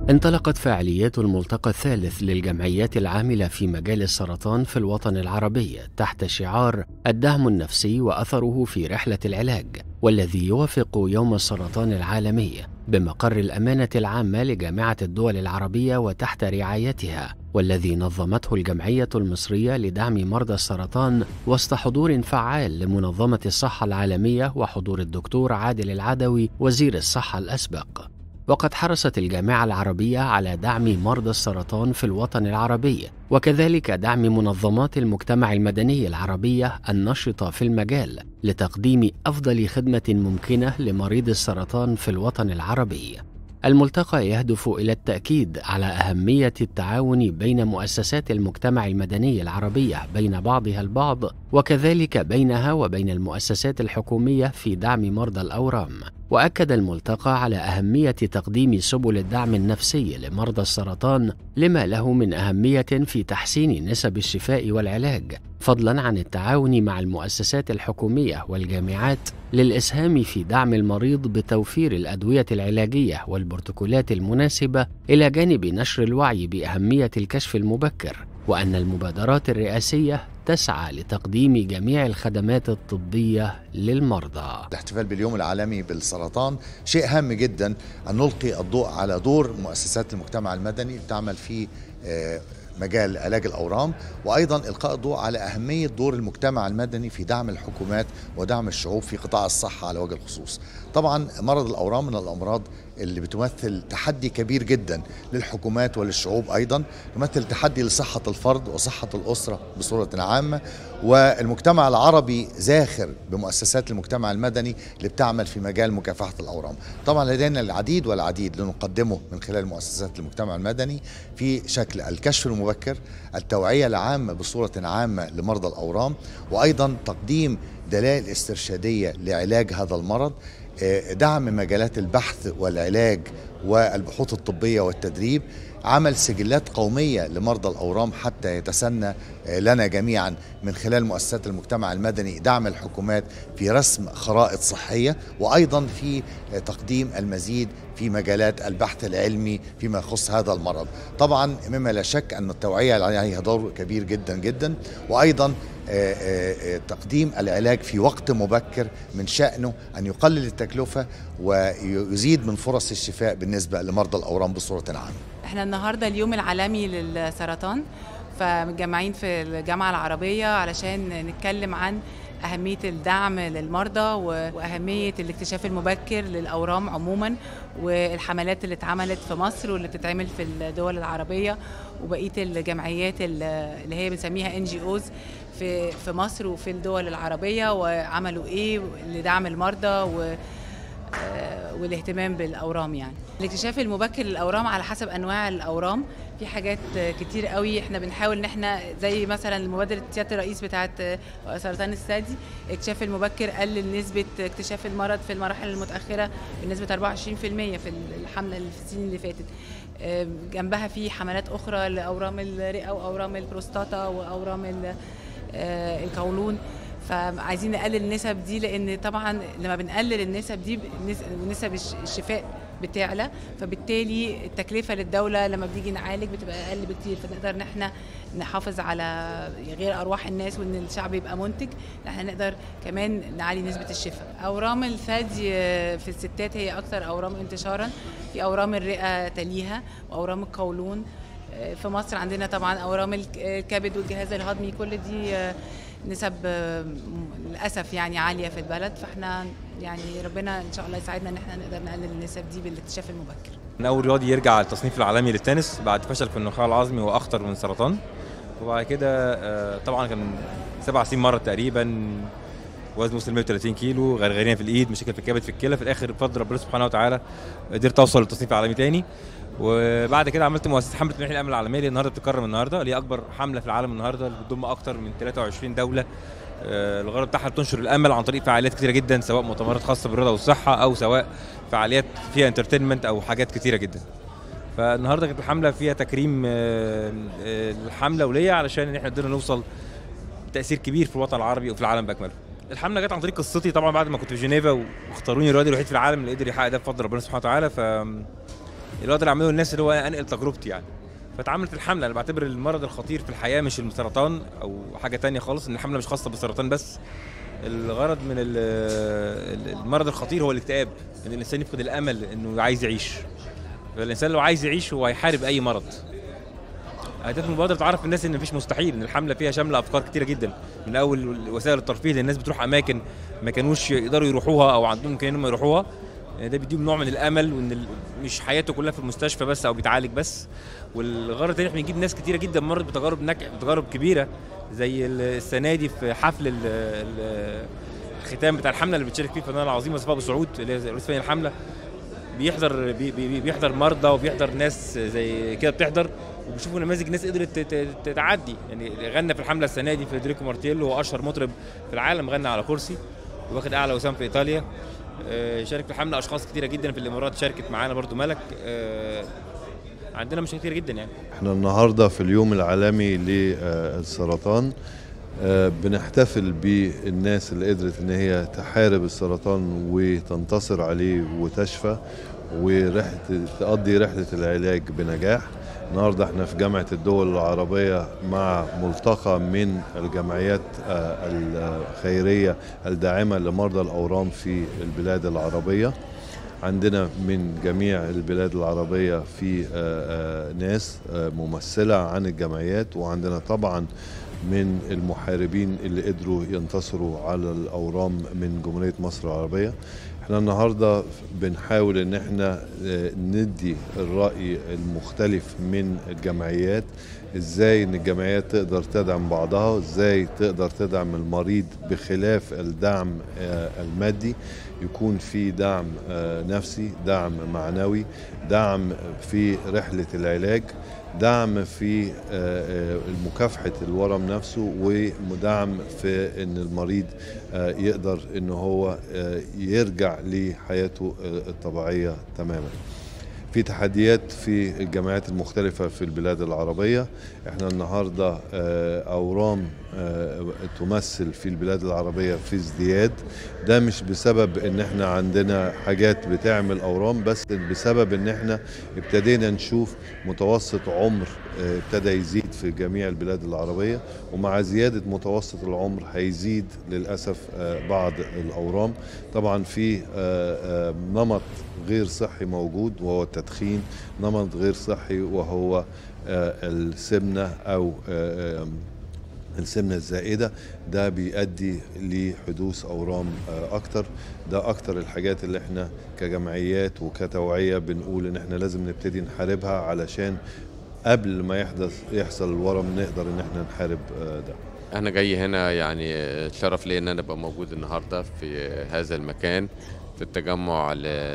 انطلقت فعاليات الملتقى الثالث للجمعيات العاملة في مجال السرطان في الوطن العربي تحت شعار الدعم النفسي وأثره في رحلة العلاج والذي يوافق يوم السرطان العالمي بمقر الأمانة العامة لجامعة الدول العربية وتحت رعايتها والذي نظمته الجمعية المصرية لدعم مرضى السرطان وسط حضور فعال لمنظمة الصحة العالمية وحضور الدكتور عادل العدوي وزير الصحة الأسبق وقد حرصت الجامعة العربية على دعم مرضى السرطان في الوطن العربي وكذلك دعم منظمات المجتمع المدني العربية النشطة في المجال لتقديم أفضل خدمة ممكنة لمريض السرطان في الوطن العربي. الملتقى يهدف إلى التأكيد على أهمية التعاون بين مؤسسات المجتمع المدني العربية بين بعضها البعض وكذلك بينها وبين المؤسسات الحكومية في دعم مرضى الأورام. واكد الملتقى على اهميه تقديم سبل الدعم النفسي لمرضى السرطان لما له من اهميه في تحسين نسب الشفاء والعلاج فضلا عن التعاون مع المؤسسات الحكوميه والجامعات للاسهام في دعم المريض بتوفير الادويه العلاجيه والبروتوكولات المناسبه الى جانب نشر الوعي باهميه الكشف المبكر وان المبادرات الرئاسيه تسعى لتقديم جميع الخدمات الطبيه للمرضى. الاحتفال باليوم العالمي بالسرطان شيء هام جدا ان نلقي الضوء على دور مؤسسات المجتمع المدني تعمل في مجال علاج الاورام وايضا القاء الضوء على اهميه دور المجتمع المدني في دعم الحكومات ودعم الشعوب في قطاع الصحه على وجه الخصوص. طبعا مرض الاورام من الامراض اللي بتمثل تحدي كبير جدا للحكومات وللشعوب ايضا تمثل تحدي لصحه الفرد وصحه الاسره بصوره عامه والمجتمع العربي زاخر بمؤسسات المجتمع المدني اللي بتعمل في مجال مكافحه الاورام طبعا لدينا العديد والعديد لنقدمه من خلال مؤسسات المجتمع المدني في شكل الكشف المبكر التوعيه العامه بصوره عامه لمرضى الاورام وايضا تقديم دلائل استرشاديه لعلاج هذا المرض دعم مجالات البحث والعلاج والبحوث الطبيه والتدريب عمل سجلات قوميه لمرضى الاورام حتى يتسنى لنا جميعا من خلال مؤسسات المجتمع المدني دعم الحكومات في رسم خرائط صحيه وايضا في تقديم المزيد في مجالات البحث العلمي فيما يخص هذا المرض. طبعا مما لا شك ان التوعيه عليها دور كبير جدا جدا وايضا تقديم العلاج في وقت مبكر من شأنه أن يقلل التكلفة ويزيد من فرص الشفاء بالنسبة لمرضى الأورام بصورة عامة احنا النهاردة اليوم العالمي للسرطان فمتجمعين في الجامعة العربية علشان نتكلم عن أهمية الدعم للمرضى وأهمية الاكتشاف المبكر للأورام عموما والحملات اللي اتعملت في مصر واللي بتتعمل في الدول العربية وبقية الجمعيات اللي هي بنسميها ان جي اوز في في مصر وفي الدول العربية وعملوا ايه لدعم المرضى و والاهتمام بالاورام يعني الاكتشاف المبكر للاورام على حسب انواع الاورام في حاجات كتير قوي احنا بنحاول ان احنا زي مثلا مبادره سياده الرئيس بتاعه سرطان الثدي الاكتشاف المبكر قلل نسبه اكتشاف المرض في المراحل المتاخره بنسبه 24% في الحمله اللي في السنين اللي فاتت جنبها في حملات اخرى لاورام الرئه واورام البروستاتا واورام القولون فعايزين نقلل النسب دي لان طبعا لما بنقلل النسب دي نسب الشفاء بتعلى فبالتالي التكلفه للدوله لما بنيجي نعالج بتبقى اقل بكتير فنقدر ان احنا نحافظ على غير ارواح الناس وان الشعب يبقى منتج احنا نقدر كمان نعلي نسبه الشفاء اورام الثدي في الستات هي اكثر اورام انتشارا في اورام الرئه تليها واورام القولون في مصر عندنا طبعا اورام الكبد والجهاز الهضمي كل دي نسب للاسف يعني عاليه في البلد فاحنا يعني ربنا ان شاء الله يساعدنا ان احنا نقدر نقلل النسب دي بالاكتشاف المبكر. من اول رياضي يرجع على التصنيف العالمي للتنس بعد فشل في النخاع العظمي واخطر من سرطان وبعد كده طبعا كان سبع سنين مره تقريبا وزن وصل 130 كيلو غرغرينه في الايد مشاكل في الكبد في الكلى في الاخر بفضل ربنا سبحانه وتعالى قدرت اوصل للتصنيف العالمي تاني وبعد كده عملت مؤسسه حمله منح الامن العالميه اللي النهارده بتتكرم النهارده اللي هي اكبر حمله في العالم النهارده اللي بتضم اكثر من 23 دوله الغرض بتاعها تنشر الامل عن طريق فعاليات كتيره جدا سواء مؤتمرات خاصه بالرياضه والصحه او سواء فعاليات فيها انترتينمنت او حاجات كتيره جدا فالنهارده كانت الحمله فيها تكريم الحمله وليا علشان احنا قدرنا نوصل تاثير كبير في الوطن العربي وفي العالم باكمله الحمله جت عن طريق قصتي طبعا بعد ما كنت في جنيفا واختاروني الرياضي الوحيد في العالم اللي قدر يحقق ده بفضل ربنا سبحانه وتعالى ف اللي اقدر اعمله للناس اللي هو انقل تجربتي يعني فاتعملت الحمله انا بعتبر المرض الخطير في الحياه مش السرطان او حاجه تانية خالص ان الحمله مش خاصه بالسرطان بس الغرض من ال- ال- المرض الخطير هو الاكتئاب ان الانسان يفقد الامل انه عايز يعيش فالانسان لو عايز يعيش هو هيحارب اي مرض اهداف المبادره تعرف الناس ان مفيش مستحيل ان الحمله فيها شامله افكار كتيره جدا من اول وسائل الترفيه اللي الناس بتروح اماكن ما كانوش يقدروا يروحوها او عندهم امكانيه انهم يروحوها يعني ده بيديهم نوع من الامل وان ال- مش حياته كلها في المستشفى بس او بيتعالج بس والغرض الثاني احنا بنجيب ناس كتيره جدا مرت بتجارب نجح بتجارب كبيره زي ال- السنه دي في حفل ال- ال- الختام بتاع الحمله اللي بتشارك فيه الفنانه العظيمه صفاء ابو سعود اللي هي رئيس فريق الحمله بيحضر بي بي بيحضر مرضى وبيحضر ناس زي كده بتحضر وبيشوفوا نماذج ناس قدرت ت- ت- تتعدي يعني غنى في الحمله السنه دي فيدريكو مارتيلو هو اشهر مطرب في العالم غنى على كرسي واخد اعلى وسام في ايطاليا آه، شارك في الحمله اشخاص كتيره جدا في الامارات شاركت معانا برضو ملك آه، عندنا مشاكل كتيره جدا يعني احنا النهارده في اليوم العالمي للسرطان آه، بنحتفل بالناس اللي قدرت ان هي تحارب السرطان وتنتصر عليه وتشفى ورحله تقضي رحله العلاج بنجاح النهارده احنا في جامعه الدول العربيه مع ملتقى من الجمعيات آه، الخيريه الداعمه لمرضى الاورام في البلاد العربيه عندنا من جميع البلاد العربية في آه، آه، ناس آه، ممثلة عن الجمعيات وعندنا طبعا من المحاربين اللي قدروا ينتصروا على الأورام من جمهورية مصر العربية احنا النهاردة بنحاول ان احنا آه، ندي الرأي المختلف من الجمعيات ازاي ان الجمعيات تقدر تدعم بعضها ازاي تقدر تدعم المريض بخلاف الدعم آه، المادي يكون في دعم آه، نفسي دعم معنوي دعم في رحلة العلاج دعم في آه، آه، مكافحة الورم نفسه ودعم في ان المريض آه، يقدر ان هو آه، يرجع لحياته آه، الطبيعية تماما في تحديات في الجامعات المختلفة في البلاد العربية احنا النهاردة آه، أورام آه، تمثل في البلاد العربية في ازدياد ده مش بسبب ان احنا عندنا حاجات بتعمل أورام بس بسبب ان احنا ابتدينا نشوف متوسط عمر آه، ابتدى يزيد في جميع البلاد العربية ومع زيادة متوسط العمر هيزيد للأسف آه، بعض الأورام طبعا في آه، آه، نمط غير صحي موجود وهو التدخين نمط غير صحي وهو آه، السمنة أو آه، آه، السمنة الزائدة ده بيؤدي لحدوث أورام آه، أكتر ده أكتر الحاجات اللي احنا كجمعيات وكتوعية بنقول إن احنا لازم نبتدي نحاربها علشان قبل ما يحدث يحصل الورم نقدر إن احنا نحارب آه، ده انا جاي هنا يعني شرف لي ان انا ابقى موجود النهارده في هذا المكان في التجمع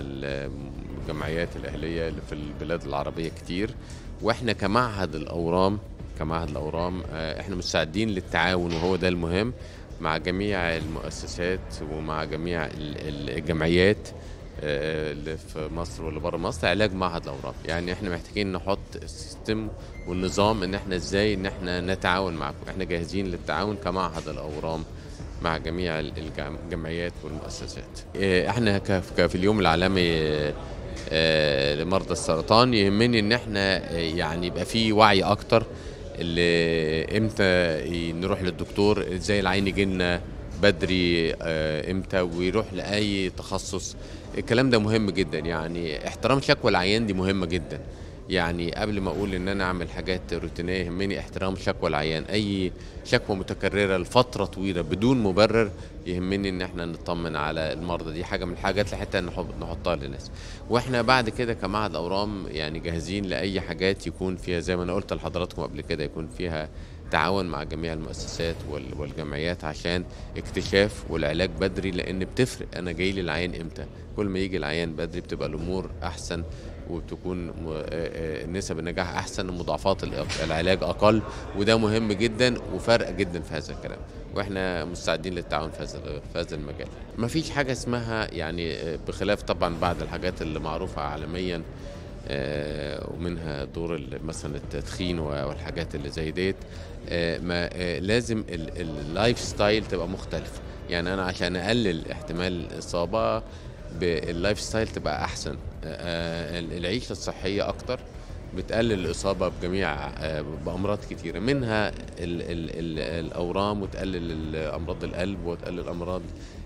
للجمعيات الاهليه اللي في البلاد العربيه كتير واحنا كمعهد الاورام كمعهد الاورام آه، احنا مستعدين للتعاون وهو ده المهم مع جميع المؤسسات ومع جميع ال- ال- الجمعيات آه، اللي في مصر واللي بره مصر علاج معهد الاورام يعني احنا محتاجين نحط السيستم والنظام ان احنا ازاي ان احنا نتعاون معكم احنا جاهزين للتعاون كمعهد الاورام مع جميع ال- الجم- الجمعيات والمؤسسات آه، احنا ك- ك- في اليوم العالمي آه، آه، لمرضى السرطان يهمني ان احنا آه، يعني يبقى في وعي اكتر اللي امتى ي- نروح للدكتور ازاي العين يجي لنا بدري آه، امتى ويروح لاي تخصص الكلام ده مهم جدا يعني احترام شكوى العيان دي مهمه جدا يعني قبل ما اقول ان انا اعمل حاجات روتينيه يهمني احترام شكوى العيان اي شكوى متكرره لفتره طويله بدون مبرر يهمني ان احنا نطمن على المرضى دي حاجه من الحاجات اللي حتى نحط- نحطها للناس واحنا بعد كده كمعهد اورام يعني جاهزين لاي حاجات يكون فيها زي ما انا قلت لحضراتكم قبل كده يكون فيها تعاون مع جميع المؤسسات وال- والجمعيات عشان اكتشاف والعلاج بدري لان بتفرق انا جاي لي العيان امتى كل ما يجي العيان بدري بتبقى الامور احسن وبتكون م- آه، آه، نسب النجاح احسن ومضاعفات ال- العلاج اقل وده مهم جدا وفارقه جدا في هذا الكلام واحنا مستعدين للتعاون في هذا في هذا المجال ما فيش حاجه اسمها يعني آه، بخلاف طبعا بعض الحاجات اللي معروفه عالميا آه، ومنها دور ال- مثلا التدخين و- والحاجات اللي زي ديت آه، ما آه، لازم ال- اللايف ستايل تبقى مختلفه يعني انا عشان اقلل احتمال الاصابه باللايف ستايل تبقى احسن آه، العيشه الصحيه اكتر بتقلل الإصابة بجميع آه، بأمراض كتيرة منها ال ال ال الأورام وتقلل أمراض القلب وتقلل أمراض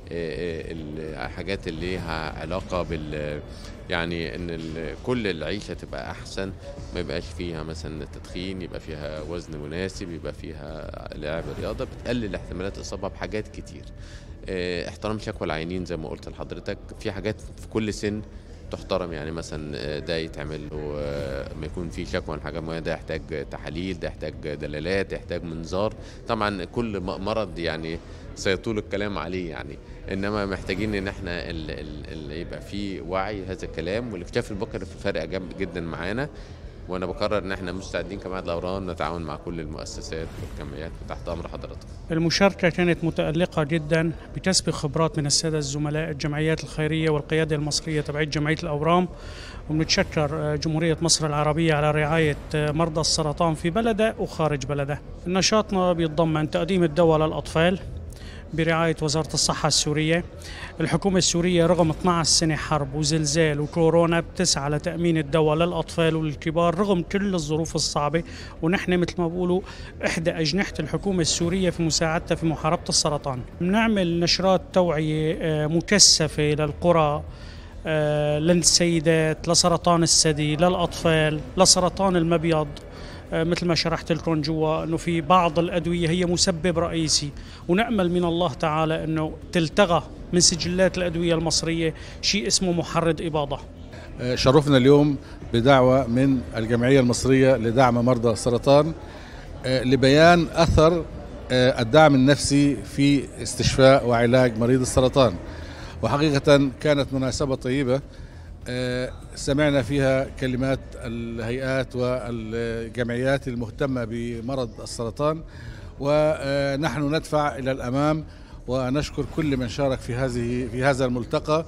الحاجات اللي ليها علاقة بال يعني ان كل العيشه تبقى احسن ما يبقاش فيها مثلا تدخين يبقى فيها وزن مناسب يبقى فيها لعب رياضه بتقلل احتمالات الاصابه بحاجات كتير اه احترام شكوى العينين زي ما قلت لحضرتك في حاجات في كل سن تحترم يعني مثلا ده يتعمل له ما يكون في شكوى من حاجه معينه ده يحتاج تحاليل ده يحتاج دلالات يحتاج منظار طبعا كل مرض يعني سيطول الكلام عليه يعني انما محتاجين ان احنا اللي يبقى في وعي هذا الكلام والاكتشاف البكري في فرق جامد جدا معانا وانا بكرر ان احنا مستعدين كمعهد الاورام نتعاون مع كل المؤسسات والجمعيات وتحت امر حضراتكم. المشاركه كانت متالقه جدا بكسب خبرات من الساده الزملاء الجمعيات الخيريه والقياده المصريه تبعت جمعيه الاورام وبنتشكر جمهوريه مصر العربيه على رعايه مرضى السرطان في بلده وخارج بلده. نشاطنا بيتضمن تقديم الدواء للاطفال برعاية وزارة الصحة السورية الحكومة السورية رغم 12 سنة حرب وزلزال وكورونا بتسعى لتأمين الدواء للأطفال والكبار رغم كل الظروف الصعبة ونحن مثل ما بقولوا إحدى أجنحة الحكومة السورية في مساعدتها في محاربة السرطان بنعمل نشرات توعية مكثفة للقرى للسيدات لسرطان الثدي للأطفال لسرطان المبيض مثل ما شرحت لكم جوا انه في بعض الادويه هي مسبب رئيسي ونامل من الله تعالى انه تلتغى من سجلات الادويه المصريه شيء اسمه محرض اباضه. شرفنا اليوم بدعوه من الجمعيه المصريه لدعم مرضى السرطان لبيان اثر الدعم النفسي في استشفاء وعلاج مريض السرطان. وحقيقه كانت مناسبه طيبه سمعنا فيها كلمات الهيئات والجمعيات المهتمة بمرض السرطان ونحن ندفع إلى الأمام ونشكر كل من شارك في هذه في هذا الملتقى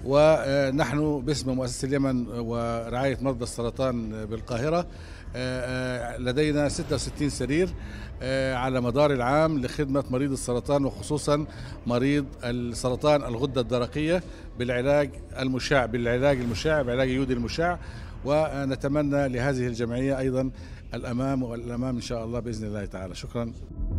ونحن باسم مؤسسة اليمن ورعاية مرضى السرطان بالقاهرة لدينا 66 سرير على مدار العام لخدمة مريض السرطان وخصوصا مريض السرطان الغدة الدرقية بالعلاج المشع بالعلاج المشع بعلاج اليودي المشع ونتمنى لهذه الجمعية أيضا الأمام والأمام إن شاء الله بإذن الله تعالى شكرا